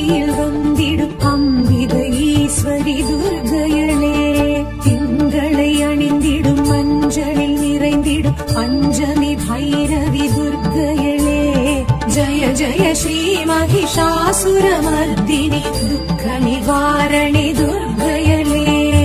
வெளியில் வந்திடும் அம்பிகை ஈஸ்வரி துர்கையளே திங்களை அணிந்திடும் மஞ்சளில் நிறைந்திடும் பஞ்சமி பைரவி துர்கையளே ஜய ஜய ஸ்ரீ மகிஷாசுரமர்தினி துக்க நிவாரணி துர்கையளே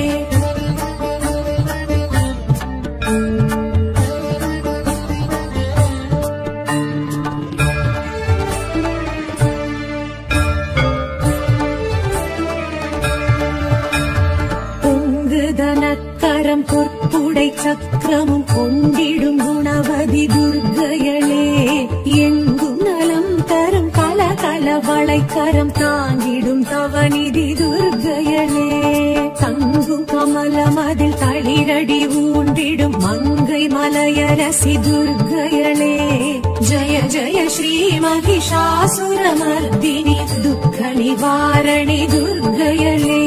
பொங்கு தனக்கரம் பொற்புடை சக்கரமும் கொண்டிடும் குணவதி துர்கையளே எங்கும் நலம் தரும் கல கல வளைக்கரம் தாங்கிடும் தவநிதி துர்கையளே தங்கும் கமலம் அதில் தளிரடி ஊண்டிடும் மங்கை மலையரசி துர்கையளே ஜய ஜய ஸ்ரீ மகிஷாசுரமர்தினி துக்க நிவாரணி துர்கையளே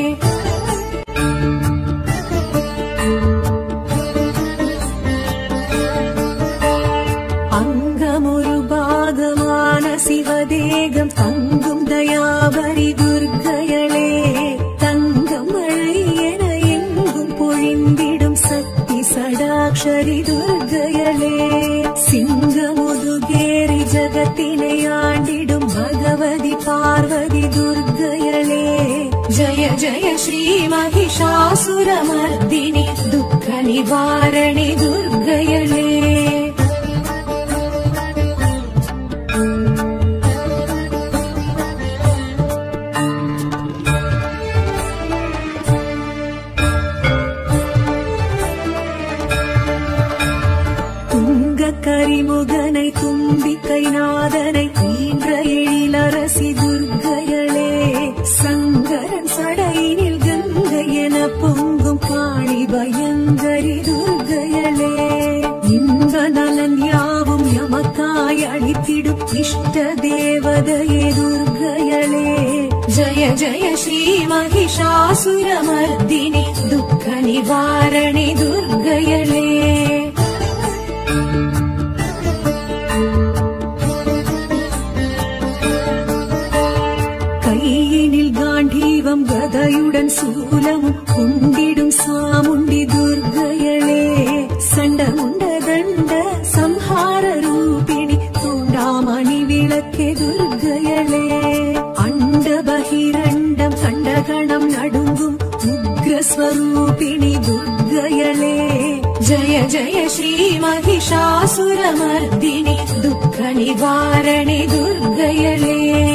அங்கமொரு பாகமான சிவதேகம் தங்கும் தயாபரி துர்கையளே தங்கம் மழை என எங்கும் பொழிந்திடும் சக்தி சடாக்ஷரி துர்கையளே சிங்கமுதுகேரி ஜகத்தினை ஆண்டிடும் பகவதி பார்வதி துர்கையளே ஜய ஜய ஸ்ரீ மகிஷாசுரமர்தினி துக்க நிவாரணி துர்கையளே துங்க கரிமுகனை தும்பிக்கை நாதனை ஈன்ற எழிலரசி துர்கையளே சங்கரன் சடையினில் கங்கை என பொங்கும் காணி பயங்கரி துர்கையளே இன்ப நலன் யாவும் எமக்காய் அளித்திடும் இஷ்ட தேவதையே துர்கையளே ஜய ஜய ஸ்ரீ மகிஷாசுரமர்தினி துக்க நிவாரணி துர்கையளே கையினில் காண்டீவம் கதையுடன் சூலமும் குண்டிடும் சாமுண்டி துர்கையளே சண்டமுண்ட தண்ட சம்ஹார ரூபிணி தூண்டாமணி விளக்கே துர்கையளே அண்ட பகிரண்டம் கண்டகணம் நடுங்கும் உக்ரஸ்வரூபிணி துர்கையளே ஜய ஜய ஸ்ரீ மகிஷாசுரமர்தினி துக்க நிவாரணி துர்கையளே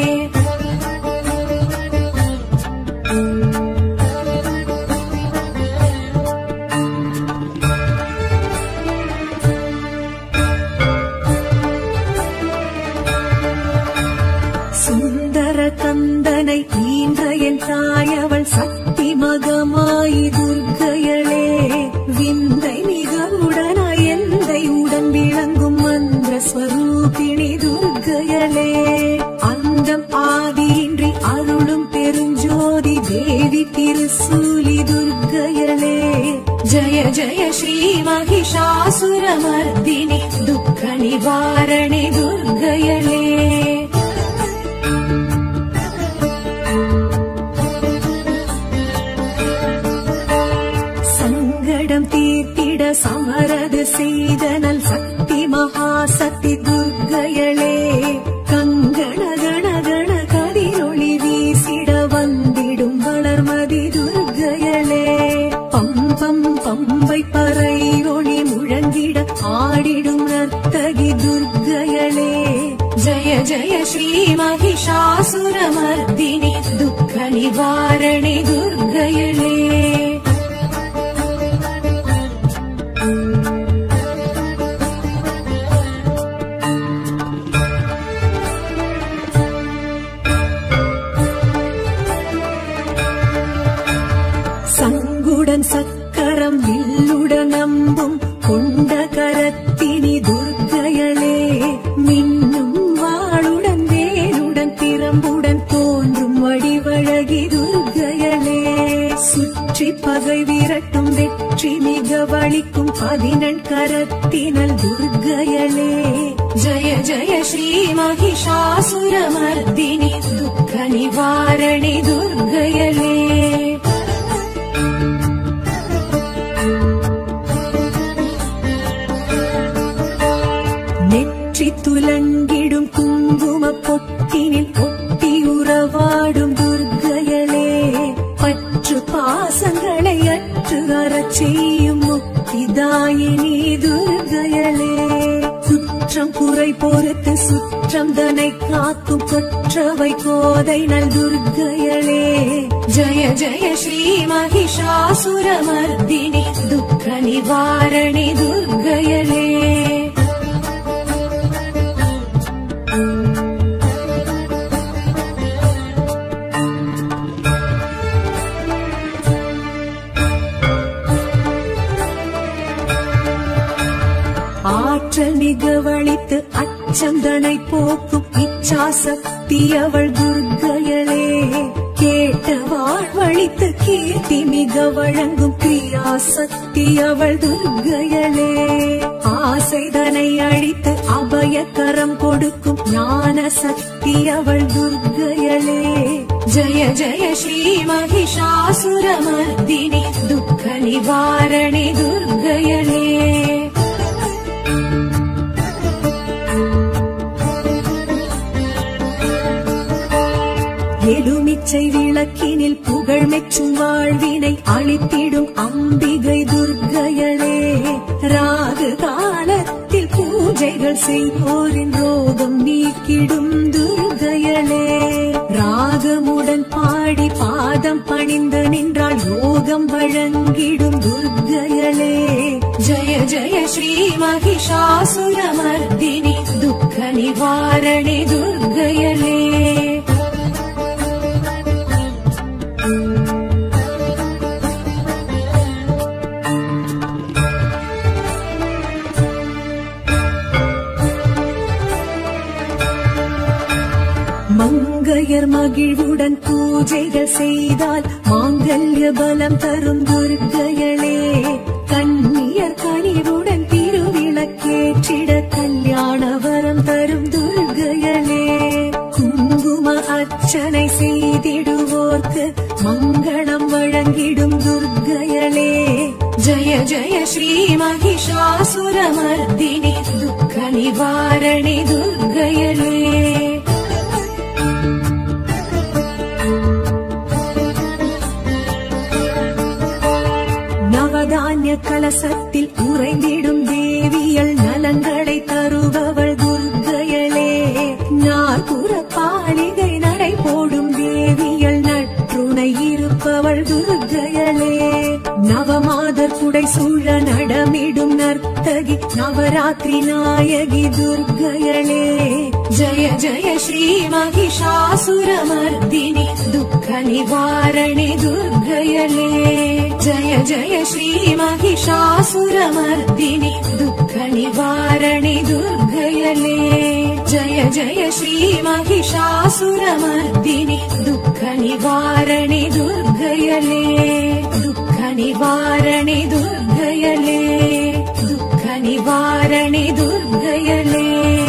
சுந்தர கந்தனை ஈன்ற என் தாயவள் சக்தி மகமாயி துர்கையளே விந்தை மிகவுடனாய் எந்தை உடன் விளங்கும் மந்திர ஸ்வரூபிணி துர்கையளே அந்தம் ஆதியின்றி அருளும் பெருஞ்சோதி தேவி திருசூலி துர்கையளே ஜய ஜய ஸ்ரீ மகிஷாசுரமர்தினி துக்க நிவாரணி துர்கையளே சங்கடம் தீர்த்திட சமரது செய்தனல் சக்தி மகாசக்தி துர்கையளே கங்கண கண கண கதிரொளி வீசிட வந்திடும் வளர்மதி துர்கையளே பம்பம் பம்பை பறை ஒளி முழங்கிட ஆடிடும் நர்த்தகி துர்கையளே ஜய ஜய ஸ்ரீ மகிஷாசுரமர்தினி துக்க நிவாரணி துர்கையளே சங்குடன் சக்கரம் வில்லுடன் நம்பும் கொண்ட கரத்தினி துர்க்கையளே மின்னும் வாளுடன் வேலுடன் திறம்புடன் தோன்றும் வடிவழகி துர்க்கையளே சுற்றி பகை விரட்டும் வெற்றி மிக வலிக்கும் பதினெண் கரத்தினல் துர்க்கையளே ஜய ஜய ஸ்ரீ மகிஷாசுரமர்தினி துக்க நிவாரணி நிவாரணி துர்க்கையலே நெற்றி துலங்கிடும் குங்கும பொட்டினில் ஒட்டி உறவாடும் துர்க்கையலே பற்று பாசங்களை அற்று அறச் செய்யும் முக்திதாயினி துர்க்கையலே குற்றம் குறை பொறுத்து சுற்றம் தனை காக்கும் கொற்றவை கோதை நல் துர்க்கையலே ஜய ஜய ஸ்ரீ மகிஷாசுரமர்தினி துக்க நிவாரணி துர்க்கையலே ஆற்றல் மிகவழித்து அச்சந்தனை போக்கும் இச்சா சக்தி அவள் துர்க்கையலே கேட்ட வாழ்வழித்து கீர்த்தி மிக வழங்கும் கிரியா சக்தி அவள் துர்க்கையலே ஆசைதனை அழித்து அபயக்கரம் கொடுக்கும் ஞான சக்தி அவள் துர்க்கையலே ஜய ஜய ஸ்ரீ மகிஷாசுரமர்தினி துக்க நிவாரணி துர்க்கையலே எலுமிச்சை விளக்கினில் புகழ் மெச்சும் வாழ்வினை அழித்திடும் அம்பிகை துர்க்கையளே ராகு காலத்தில் பூஜைகள் செய்வோரின் ரோகம் நீக்கிடும் துர்க்கையளே ராகமுடன் பாடி பாதம் பணிந்து நின்றால் யோகம் வழங்கிடும் துர்க்கையளே ஜய ஜய ஸ்ரீ மகிஷாசுரமர்தினி துக்க நிவாரணி துர்க்கையலே மங்கையர் மகிழ்வுடன் பூஜைகள் செய்தால் மாங்கல்ய பலம் தரும் துர்க்கையளே கண்ணியர் கனிவுடன் திருவிளக்கேற்றிட கல்யாண வரம் தரும் துர்க்கையளே குங்கும அர்ச்சனை செய்திடுவோர்க்கு மங்களம் வழங்கிடும் துர்க்கையளே ஜய ஜய ஸ்ரீ மகிஷாசுரமர்தினி துக்க நிவாரணி துர்க்கையலே நவதானிய கலசத்தில் உறைந்திடும் தேவியல் நலங்களை தருபவள் துர்க்கையளே நாற்புற பாலிகை நடை போடும் தேவியல் நற்றுணை இருப்பவள் துர்க்கையளே நவமாதர் குடை சூழ நடமிடும் நர்த்தகி நவராத்திரி நாயகி துர்க்கையளே ஜய ஜய ஸ்ரீ மகிஷாசுரமர்தினி துக்க நிவாரணி துர்க்கையலே ஜய ஜய ஸ்ரீ மகிஷாசுரமர்தினி துக்க நிவாரணி துர்க்கையலே ஜய ஜய ஸ்ரீ மகிஷாசுரமர்தினி துக்க நிவாரணி துர்க்கையலே துக்க நிவாரணி துர்க்கையலே துக்க நிவாரணி துர்க்கையலே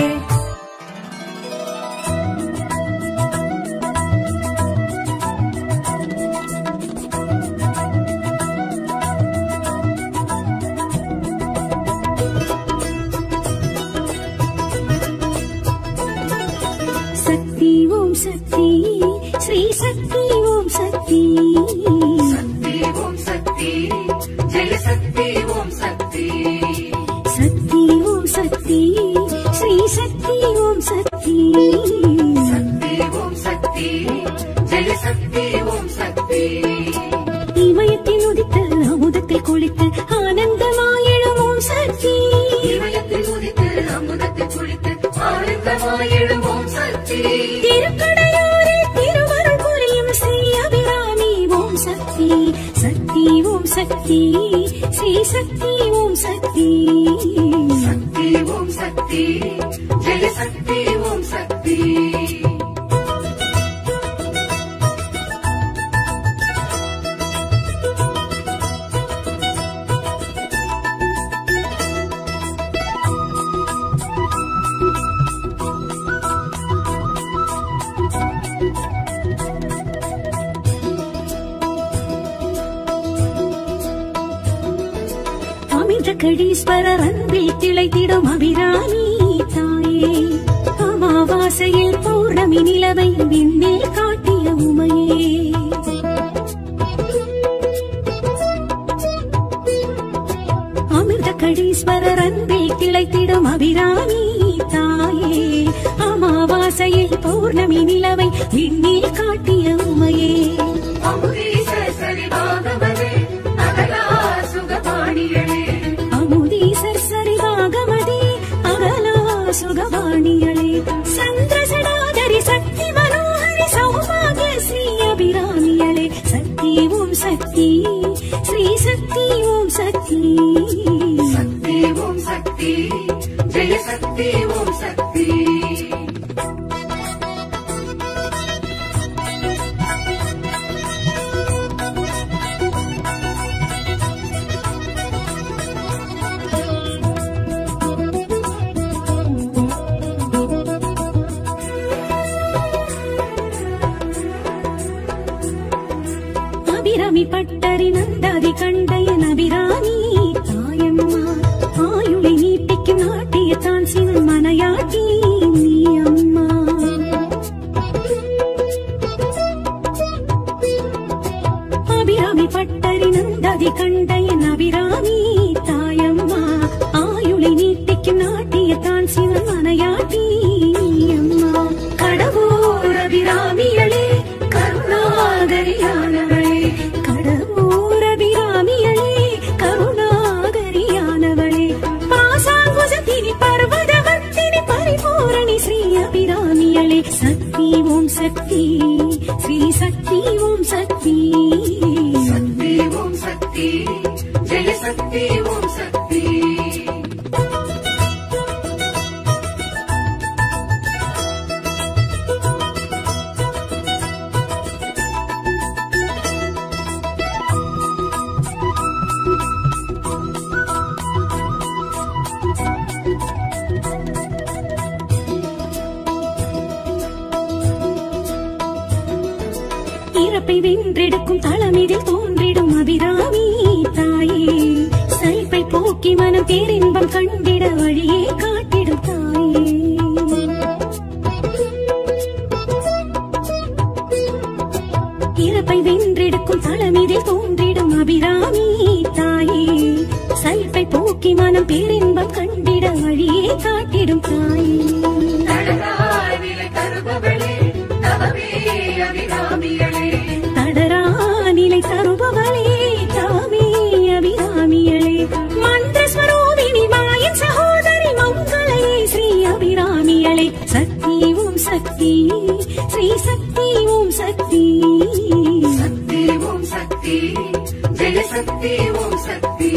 சக்தி ஓம் சக்தி ஸ்ரீ சக்தி ஓம் சக்தி சக்தி ஓம் சக்தி ஜெய சக்தி ஓம் சக்தி சக்தி ஓம் சக்தி ஸ்ரீ சக்தி ஓம் சக்தி சக்தி ஓம் சக்தி ஜெய சக்தி ஓம் சக்தி இமயத்தில் உதித்த அமுதத்தில் குளித்து ஆனந்தமாயிடும் ஓம் சக்தி இமயத்தில் உதித்து அமுதத்தில் குளித்து ஆனந்தமாயிடும் ஓம் சக்தி திருக்கடையூரில் திருவருள் புரியும் ஸ்ரீ அபிராமி ஓம் சக்தி சக்தி ஓம் சக்தி ஸ்ரீ சக்தி ஓம் சக்தி சக்தி ஓம் சக்தி ஜெய சக்தி ஓம் சக்தி கடீஸ்வரர் அன்பில் திளைத்திடும் அபிராமி தாயே அமாவாசையில் பௌர்ணமி நிலவை விண்ணில் காட்டிய உமையே அமிர்த கடீஸ்வரர் அன்பில் திளைத்திடும் அபிராமி தாயே அமாவாசையில் பௌர்ணமி நிலவை விண்ணில் காட்டிய உமையே அமுதீச சரிவாகமதே அகலா சுகபாணிகளே அமுதீசர் சரிவாகமதி அகலா சுகவாணிகளே சந்திரசடாதரி சக்தி மனோஹரி சௌபாகிய ஸ்ரீ அபிராமியளே சக்தி ஓம் சக்தி ஸ்ரீ சக்தி ஓம் சக்தி சக்தி ஓம் சக்தி ஜெய சக்தி ஓம் சக்தி அபிராமி பட்டரி நந்தாதி கண்டைய அபிராமி தாயம்மா ஆயுளை நீட்டிக்கும் நாட்டிய தான் சிவன் மனையாட்டி நீ அம்மா அபிராமி பட்டரி நந்தாதி கண்டைய அபிராமி தாயம்மா ஆயுளை நீட்டிக்கும் நாட்டிய தான் சிவன் மனையாட்டி நீ அம்மா கடவுர் அபிராமியளே கருணாகரியானவளே கடவுர் அபிராமியளே கருணாகரியானவளே பாசாங்குசத்தினி பர்வதவர்த்தினி பரிபூரணி ஸ்ரீ அபிராமியளே சக்தி ஓம் சக்தி ஸ்ரீ சக்தி ஓம் சக்தி சக்தி ஓம் சக்தி ஜெய சக்தி ஓம் சக்தி இறப்பை வென்றெடுக்கும் தளமிதில் தோன்றிடும் அபிராமி தாயே சைப்பை போக்கி மனம் பேரின்பம் கண்டிட வழியே காட்டிடும் தாயே இறப்பை வென்றெடுக்கும் தளமிதில் தோன்றிடும் அபிராமி தாயே சைப்பை போக்கி மனம் பேரின்பம் கண்டிட வழியே காட்டிடும் தாயே தடராய் நிலை தருபவளே தவமே அபிராமிகளே தடரா நிலை தருபவளே தாமே அபிராமியளே மந்திரஸ்வரூபிணி மாயின் சகோதரி மங்களையே ஸ்ரீ அபிராமியளே சக்தி ஓம் சக்தி ஸ்ரீ சக்தி ஓம் சக்தி சக்தி ஓம் சக்தி ஜெய சக்தி ஓம் சக்தி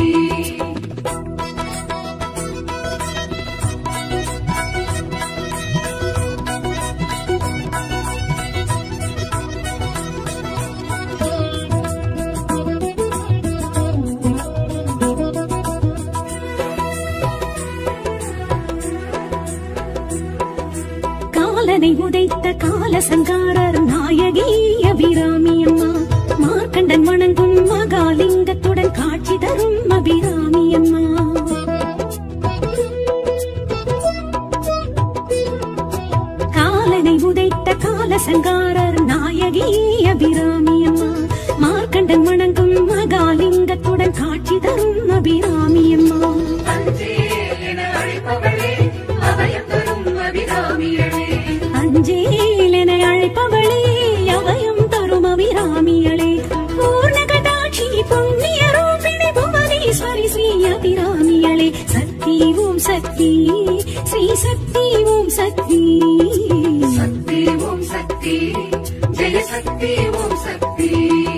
காலனை உதைத்த கால சங்காரர் நாயகி அபிராமி அம்மா மார்க்கண்டன் வணங்கும் மகாலிங்கத்துடன் காட்சி தரும் அபிராமி அம்மா காலனை உதைத்த கால சங்காரர் நாயகி அபிராமி அம்மா மார்க்கண்டன் வணங்கும் மகாலிங்கத்துடன் காட்சி தரும் அபிராமி அம்மா அஞ்சேல் என அழைப்பவளே அபயம் தரும் அபிராமிகளே அஞ்சேலென அழைப்பவளே அபயம் தரும் அபிராமியளே பூர்ணகடாட்சி புண்ணிய ரூபிணி புவனேஸ்வரி ஸ்ரீ அபிராமியளே சக்தி ஓம் சக்தி ஸ்ரீ சக்தி ஓம் சக்தி சக்தி ஓம் சக்தி ஜெய சக்தி ஓம் சக்தி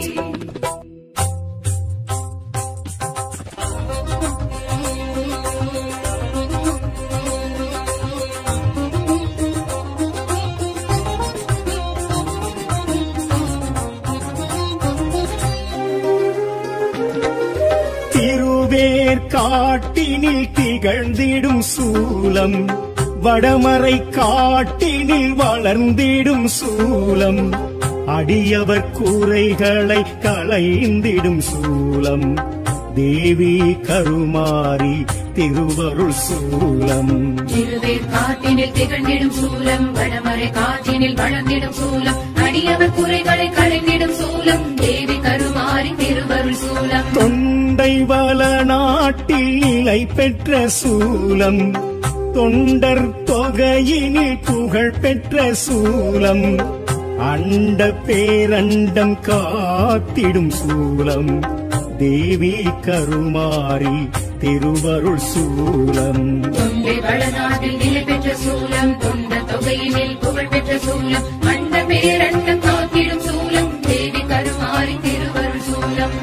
திருவேற்காட்டினில் திகழ்ந்திடும் சூலம் வடமறை காட்டினில் வளர்ந்திடும் சூலம் அடியவர் கூரைகளை களைந்திடும் சூலம் தேவி கருமாரி திருவருள் சூலம் திருவேர் காட்டினில் திகழ்ந்திடும் சூலம் வடமறை காற்றினில் வளர்ந்திடும் சூலம் அடியவர் குறைகளை களைந்திடும் சூலம் தேவி கருமாரி திருவருள் சூலம் தொண்டை வள நாட்டில் நிலை பெற்ற சூலம் தொண்டர் தொகையினில் புகழ் பெற்ற சூலம் அண்ட பேரண்டம் காத்திடும் சூலம் தேவி கருமாரி திருவருள் சூலம் தொண்டை வளநாட்டில் நிலை பெற்ற சூலம் தொண்ட தொகையினில் புகழ் பெற்ற சூலம் அண்ட பேரண்டம் காத்திடும் சூலம் தேவி கருமாரி திருவருள் சூலம்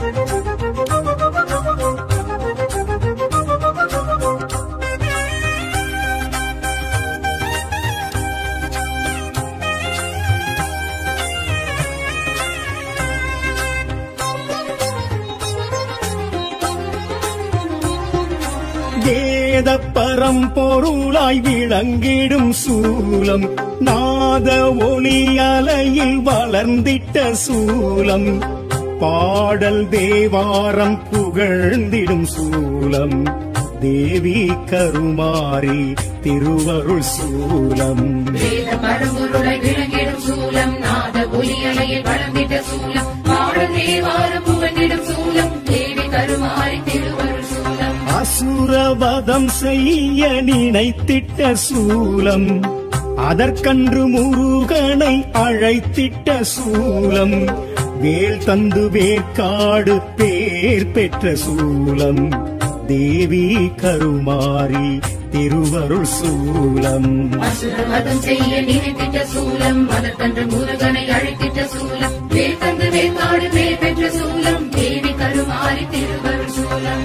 வேத பரம்பொருளாய் விளங்கிடும் சூலம் நாத ஒளி அலையில் வளர்ந்திட்ட சூலம் பாடல் தேவாரம் புகழ்ந்திடும் சூலம் தேவி கருமாரி திருவருள் சூலம் வேத பரம்பொருளை விளங்கிடும் சூலம் நாத ஒலியலையில் வளர்ந்திட்ட சூலம் பாடல் தேவாரம் புகழ்ந்திடும் சூலம் தேவி கருமாரி திருவருள் சூலம் அசுரவதம் செய்ய நினைத்திட்ட சூலம் அதற்கன்று முருகனை அழைத்திட்ட சூலம் வேல் தந்து வேற்காடு பேர் பெற்ற சூலம் தேவி கருமாரி திருவருள் சூலம் அசுரவதம் செய்ய நினைத்திட்ட சூலம் அதற்கன்று முருகனை அழைத்திட்ட சூலம் வேல் தந்து வேற்காடு பேர் பெற்ற சூலம் தேவி கருமாரி திருவருள் சூலம்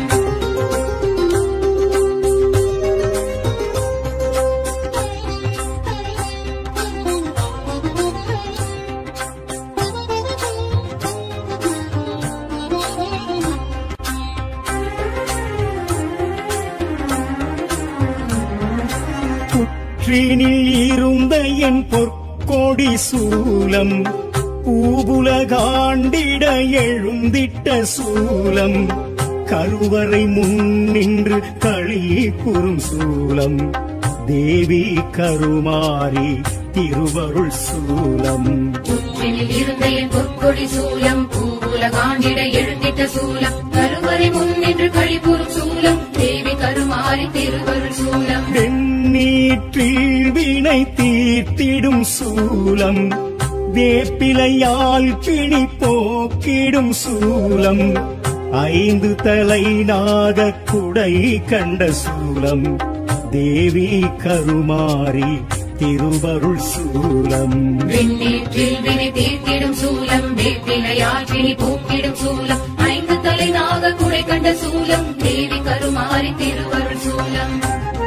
புற்றினில் இருந்த என் பொற்கொடி சூலம் பூபுலகாண்டிட எழுந்திட்ட சூலம் கருவறை முன்னின்று களி கூறும் சூலம் தேவி கருமாரி திருவருள் சூலம் புற்றினில் இருந்த என் பொற்கொடி சூலம் பூவுல காண்டிட எழுந்திட்ட சூலம் கருவறை முன்னின்று கழிபுறும் சூலம் தேவி கருமாரி திருவருள் சூலம் வெண்ணீற்றில் வினை தீர்த்திடும் சூலம் வேப்பிலையால் பிணி போக்கிடும் சூலம் ஐந்து தலை நாக குடை கண்ட சூலம் தேவி கருமாரி திருவருள் சூலம் விண்ணீற்றில் வினை தீர்த்திடும் சூலம் வேப்பிலையால் பிணி போக்கிடும் சூலம் ஐந்து தலை நாக குடை கண்ட சூலம் தேவி கருமாரி திருவருள் சூலம்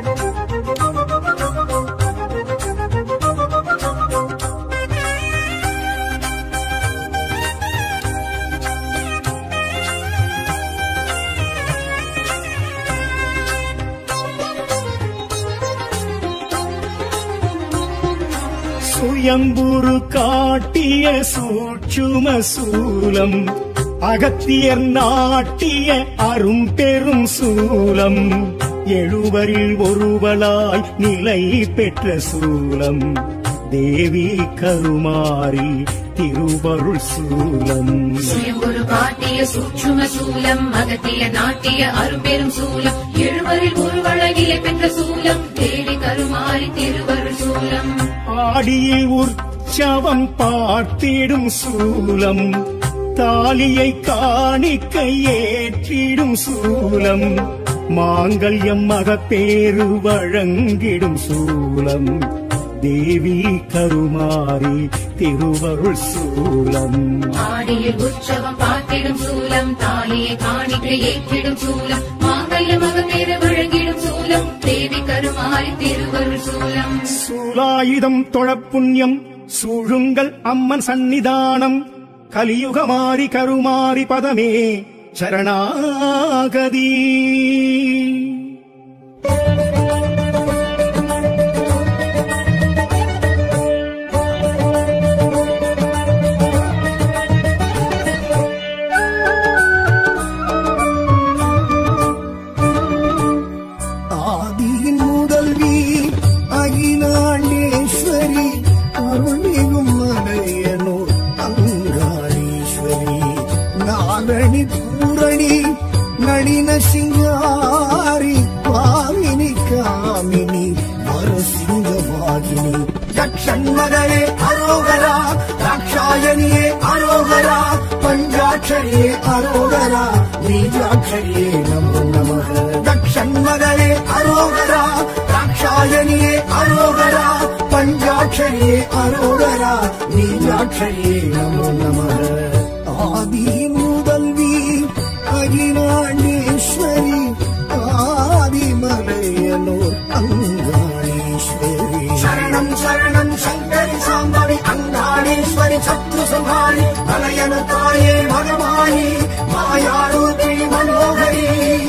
சுயம்புரு காட்டிய சூட்சும சூலம் அகத்தியர் நாட்டிய அரும்பெரும் சூலம் எழுவரில் ஒருவளாய் நிலை பெற்ற சூலம் தேவி கருமாரி திருவருள் சூலம் சுயம்புரு காட்டிய சூட்சும சூலம் அகத்திய நாட்டிய அரும்பெரும் சூலம் எழுவரில் ஒருவழகிய பெற்ற சூலம் தேவி கருமாரி திருவருள் சூலம் ஆடியில் உற்சவம் பார்த்திடும் சூலம் தாலியை காணிக்கை ஏற்றிடும் சூலம் மாங்கல்யம் மகப்பேறு வழங்கிடும் சூலம் தேவி கருமாரி திருவருள் சூலம் ஆடியில் உற்சவம் பார்த்திடும் சூலம் தாலியை காணிக்கை ஏற்றிடும் சூலம் மாங்கல்ய மகமேற வழங்கிடும் சூலம் தேவி கருமாரி திருவருள் சூலம் சூலாயுதம் தொழப்புண்ணியம் சூழுங்கள் அம்மன் சந்நிதானம் கலியுகமாரி கருமாரி பதமே சரணாகதி பஞ்சாட்சரியே அரோகரா நீஜாட்சரியே நமோ நமக தக்ஷண்மகளே அரோகரா தாட்சாயணியே அரோகரா பஞ்சாட்சரியே அரோகரா நீஜாட்சரியே நமோ நமக ஆதி முதல்வி அகிலாண்டேஸ்வரி ஆதிமலையனூர் அங்காளீஸ்வரி சரணம் சரணம் சங்கரி சாம்பவி அங்காளீஸ்வரி சத்ரு சம்ஹாரி மலையனு தாயே மகமாயி மாயாரூபி மனோகரி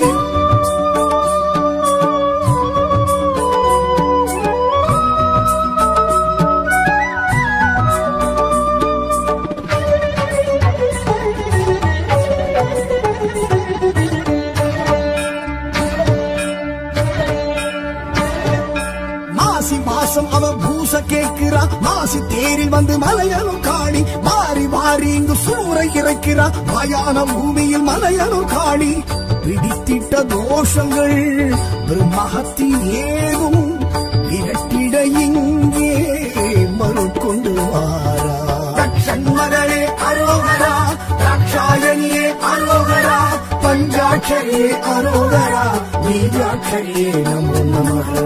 மாசி மாசம் அவ பூச கேட்கிறா மாசி தேரில் வந்து மலையனும் காணி மாறி மாறி இங்கு சூறை இறைக்கிறா மயான பூமியில் மலையனும் காணி பிடித்திட்ட தோஷங்கள் பிரம்மஹத்தி ஏதும் விரட்டிட இங்கே மறுக்கொண்டு வாரா தட்சண்மகளே அரோகரா தாட்சாயணியே அரோகரா பஞ்சாட்சரியே அரோகரா நீஜாட்சரியே நமோ நமக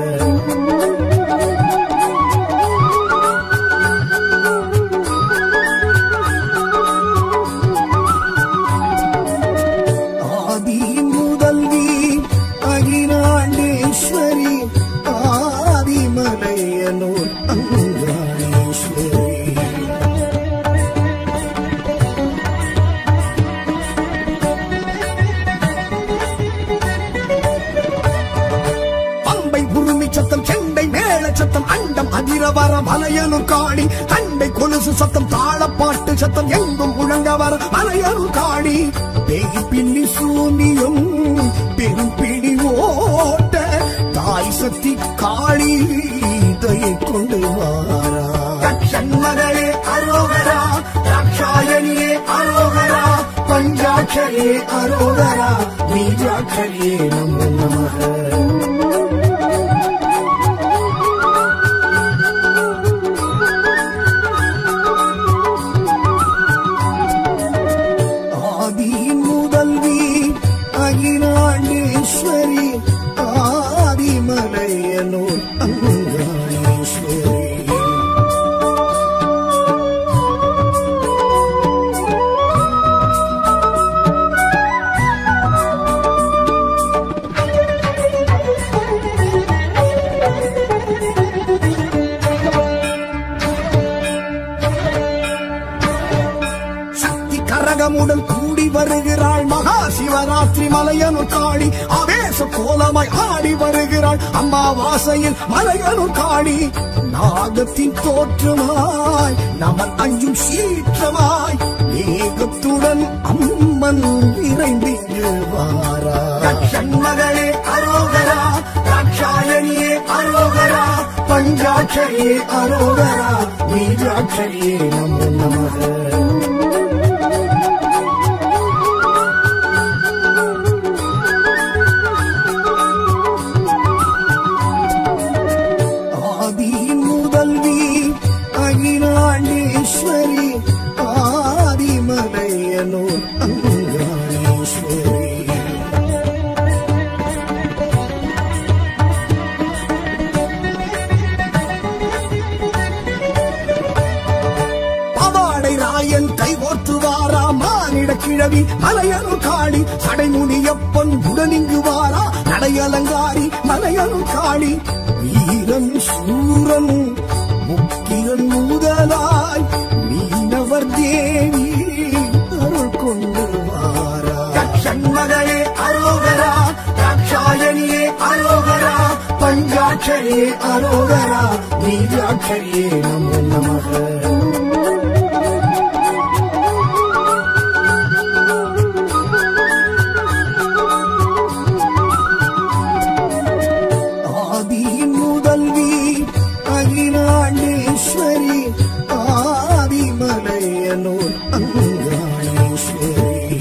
ஆதி முதல்வி அகிலாண்டேஸ்வரி ஆதிமலையனூர் அங்காளீஸ்வரி பம்பை உருமி சத்தம் செண்டை மேள சத்தம் அண்டம் அதிர வர மலையனு காடி தண்டை கொலுசு சத்தம் தாளப்பாட்டு சத்தம் எங்கும் முழங்க வர மலையனு காடி பேய் பின்னி சூனியும் பெரும் பிடி ஓட்ட தாய் சக்தி காளி தயை கொண்டு வாரா தட்சண்மகளே அரோகரா தாட்சாயணியே அரோகரா பஞ்சாட்சரியே அரோகரா நீஜாட்சரியே நமோ நமக ஆதி முதல்வி அகிலாண்டேஸ்வரி ஆதிமலையனூர் அங்காளீஸ்வரி சக்தி கரகமுடன் கூடி வருகிறாள் மகா சிவராத்திரி மலையனு காளி ஆவேச கோலமாய் ஆடி வருகிறாள் அம்மாவாசையில் மலையனு காளி நாகத்தின் தோற்றமாய் நமன் அஞ்சும் சீற்றமாய் ஏகத்துடன் அம்மன் விரைந்திங்கு வாரா மகளே அரோகரா தாட்சாயணியே அரோகரா பஞ்சாட்சரியே அரோகரா நீஜாட்சரியே நமோ நமக ஆதி முதல்வி அகிலாண்டேஸ்வரி ஆதிமலையனூர் அங்காளீஸ்வரி பவாடை ராயன் கைகோற்றுவாரா மானிட கிழவி மலையனு காளி சடைமுனியப்பன் உடனிங்கு வாரா நடையலங்காரி மலையனு காளி வீரன் சூரன் முக்கிரன் முதலாய் மீனவர் தேவி அருள் கொண்டு வாரா மகளே அரோகரா தாட்சாயணியே அரோகரா பஞ்சாட்சரியே அரோகரா நீஜாட்சரியே நமோ நமக ஆதி முதல்வி அகிலாண்டேஸ்வரி ஆதிமலையனூர் அங்காளீஸ்வரி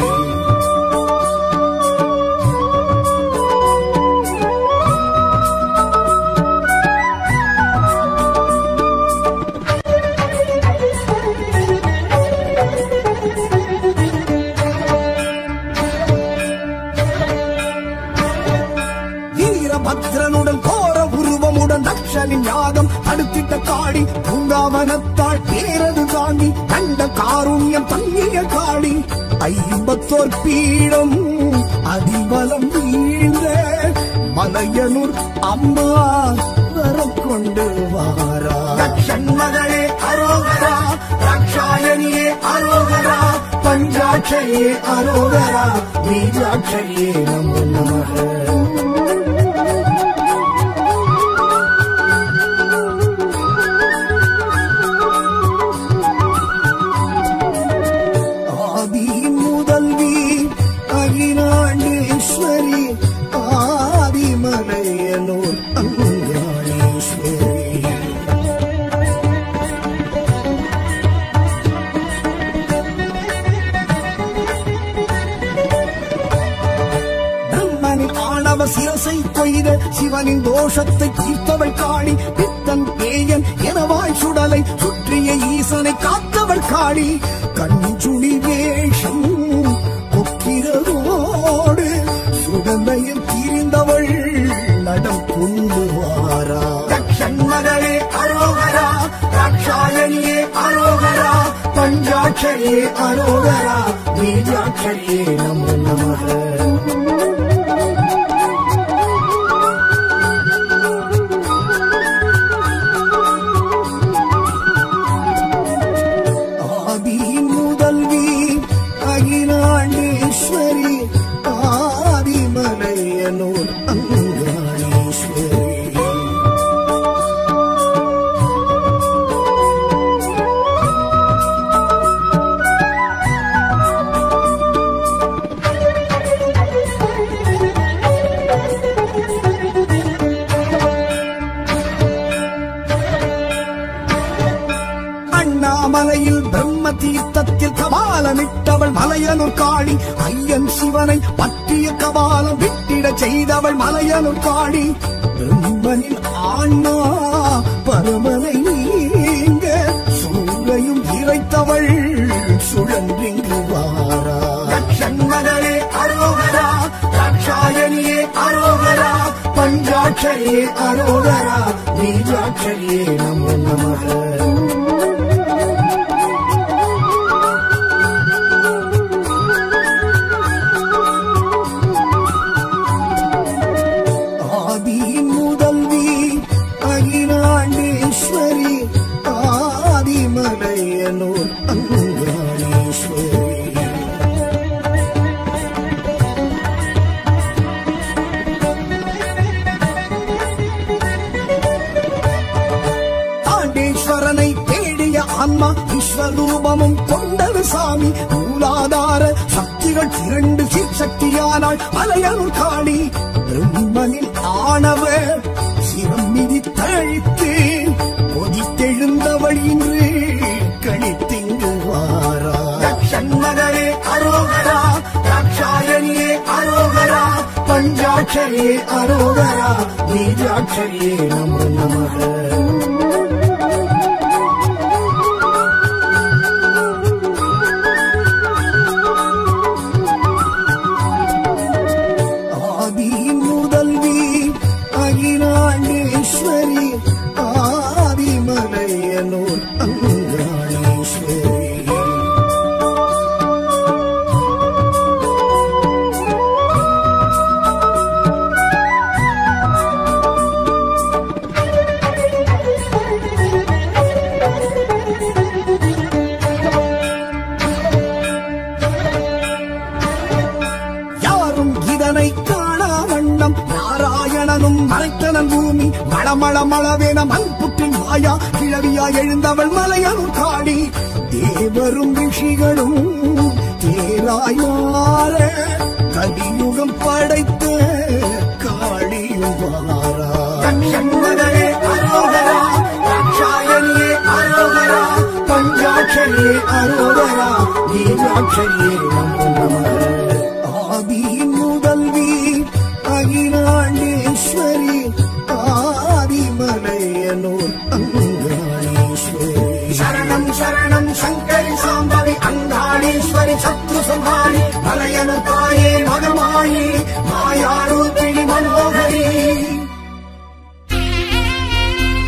கண்ணனின் யாகம் தடுத்திட்ட காளி பூங்காவனத்தாள் பேரது தாண்டி கண்ட காருண்யம் தங்கிய காளி ஐம்பத்தோர் பீடம் அதிபலம் வீழ்ந்த மலையனூர் அம்மா வரம் கொண்டு வாரா மகளே அரோகரா ரக்ஷாயணியே அரோகரா பஞ்சாட்சரியே அரோகரா பீஜாட்சரியே நமோ நமக ஆதி முதல்வி அகிலாண்டேஸ்வரி ஆதிமலையனூர் அங்காளேஸ்வரி பிரம்மனின் ஆணவ சிரசை கொய்த சிவனின் தோஷத்தை தீர்த்தவள் காளி பித்தன் பேயன் எனவாய் சுடலை சுற்றிய ஈசனை காத்தவள் காளி கஞ்சுளி வேஷம் கொக்கிறதோடு சுடந்தையில் தீர்ந்தவள் நடம் கொண்டு வாரா மகளே அரோகரா ரக்ஷாயணியே அரோகரா பஞ்சாட்சரியே அரோகரா பீஜாட்சரியே நமோ நமக ஆதி முதல்வி அகிலாண்டேஸ்வரி ஆதிமலையனூர் அங்காளேஸ்வரி அண்ணாமலையில் பிரம்ம தீர்த்தத்தில் கபாலமிட்டவள் மலையனூர் காளி ஐயன் சிவனை பற்றிய கபாலம் விட்டிட செய்தவள் மலையனூர் காளி பிரம்மனின் ஆன்மா பரமனை நீங்க சூரையும் இறைத்தவள் சுழன்றிங்கு வாரா மகளே அரோகரா ரக்ஷாயணியே அரோகரா பஞ்சாட்சரியே அரோகரா பீஜாட்சரியே நமோ நமக ஆதி முதல்வி அகிலாண்டேஸ்வரி ஆதிமலையனூர் அங்காளேஸ்வரி ஆண்டேஸ்வரனை தேடிய ஆன்மா விஸ்வரூபமும் கொண்டது சாமி மூலாதார சக்திகள் இரண்டு சக்தியானாள் மலையருள் காளி பிரம்மனின் ஆணவ சிவம் மிதி தழித்து கொதித்தெழுந்தவள் இன்று கணித்திங்கு வாரா மகளே அரோகரா ரக்ஷாயணியே அரோகரா பஞ்சாட்சரியே அரோகரா பீஜாட்சரியே நமோ நமக ஆதி முதல்வி அகிலாண்டேஸ்வரி ஆதிமலையனூர் அங்காளேஸ்வரி யாரும் இதனை காணா வண்ணம் நாராயணனும் மலைத்தனன் பூமி மளமள மளவேன மண் புற்றின் மாயா கிழவியா எழுந்தவள் மலையனும் காடி தேவரும் ரிஷிகளும் தேராய் மாற கலியுகம் படைத்த காளியும் வாரா மகளே அரோகரா ரக்ஷாயணியே அரோகரா பஞ்சாட்சரியே அரோகரா பீஜாட்சரியே நமோ நமக ஆதி முதல்வி அகிலாண்டேஸ்வரி ஆதிமலையனூர் அங்காளேஸ்வரி சரணம் சரணம் சங்கரி சாம்பவி அங்காளேஸ்வரி சத்ரு சம்ஹாரி மலையனு தாயே மகமாயி மாயாரூபிணி மனோகரி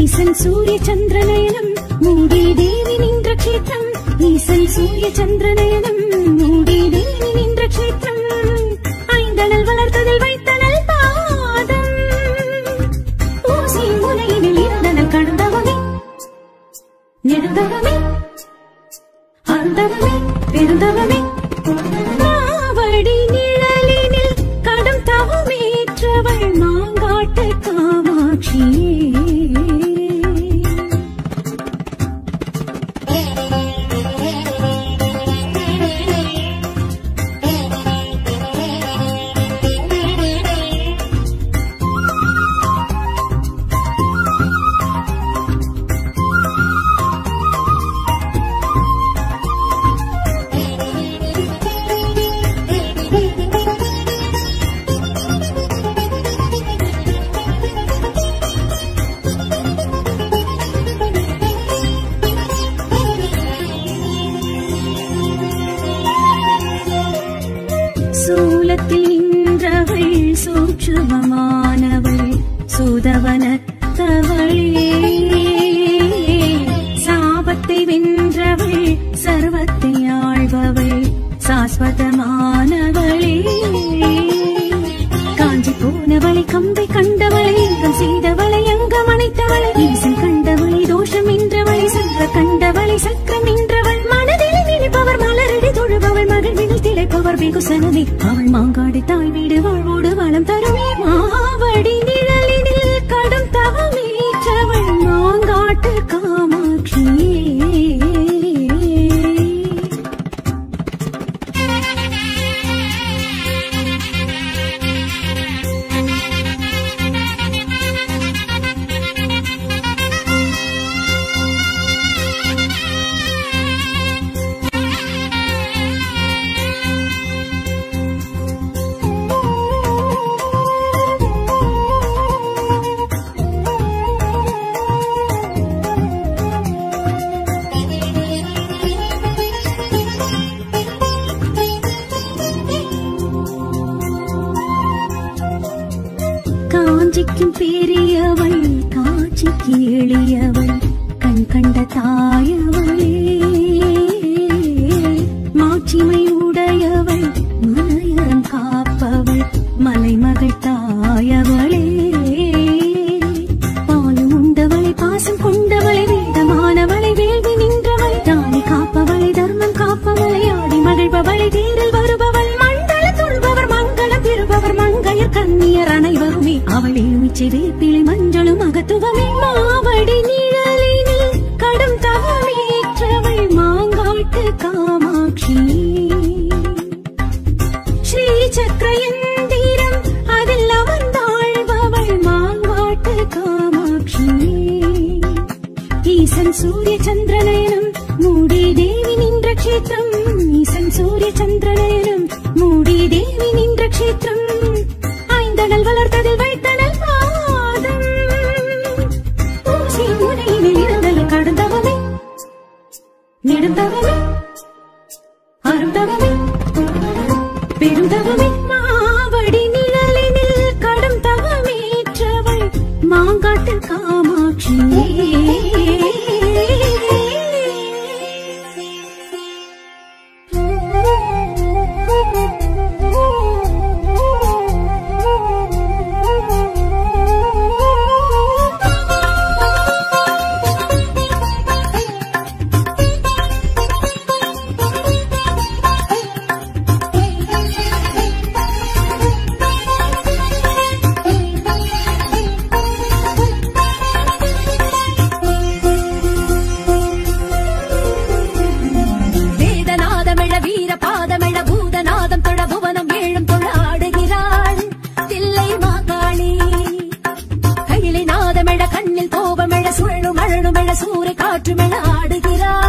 ఈశన్ సూర్య చంద్రనయనం మూడి దేవి నింద్ర క్షేత్రం ఈశన్ సూర్య చంద్రనయనం மூடி தேவி நின்ற க்ஷேத்திரம் ஐந்தனல் வளர்த்ததில் வைத்தனல் பாதம் ஊசி முனையினில் இருந்தனல் கடந்தவமே நெடுந்தவமே அந்தவமே பெருந்தவமே மாவடி நிழலினில் கடும் தவமேற்றவள் மாங்காட்டு காமாட்சியே சூலத்தில் நின்றவள் சூட்சுமமானவள் சுதவனத்தவளே சாபத்தை வென்றவள் சர்வத்தை ஆள்பவள் சாஸ்வதமானவளே காஞ்சி போனவளை கம்பை கண்டவளை எங்கம் செய்தவளை அங்கம் அணைத்தவளை ஈசன் கண்டவளை தோஷம் என்றவளை சங்க கண்டவளை சக்கரம் என்றவள் மனதில் நினைப்பவர் மலரடி தொழுபவள் மகிழ்வினில் திளைப்பவர் வெகுசனமே அவள் மாங்காடு தாய் வீடு வாழ்வோடு வளம் தருமே மாவடி நிழலினில் கடும் தவமேற்றவள் மாங்காட்டு காமாட்சியே காஞ்சிக்கும் பெரியவள் காட்சிக்கு எளியவள் கண் கண்ட தாயவளே மாட்சிமை உடையவள் மலையறம் காப்பவள் மலைமகள் தாயவளே பால் உண்டவளை பாசம் கொண்டவளை வேதமானவளை வேள்வி நின்றவளை தானி காப்பவளை தர்மம் காப்பவளை ஆடி மகிழ்பவளை தேரில் வருபவள் மண்டல தொழுபவர் மங்களம் பெறுபவர் மங்கையர் கண்ணியர் அனைவருமே அவள் எலுமிச்சை வேப்பிலை மஞ்சளும் அகத்துவமே மாவடி நிழலினில் கடும் தவமேற்றவள் மாங்காட்டு காமாட்சி ஸ்ரீ சக்கரயந்திரம் அதில் அமர்ந்தாழ்பவள் மாங்காட்டு காமாட்சி ஈசன் சூரிய சந்திரநயனம் மூடி தேவி நின்ற க்ஷேத்திரம் ஈசன் சூரிய சந்திரநயனம் மூடி தேவி நின்ற க்ஷேத்திரம் ஐந்தனல் வளர்த்ததில் வைத்தனல் பாதம் ஊசி முனையினில் இருந்தல் கடந்தவமே நெடுந்தவமே அருந்தவமே பெருந்தவமே மாவடி நிழலினில் கடும் தவமேற்றவள் மாங்காட்டு காமாட்சி வேதநாதமிழ வீர பாதமிழ பூதநாதம் தொழ புவனம் ஏழும் தொழ ஆடுகிறாள் தில்லை மாகாளி கையிலை நாதமிழ கண்ணில் கோபமிழ சுழலும் அழலுமிழ சூறை காற்றுமிழ ஆடுகிறாள்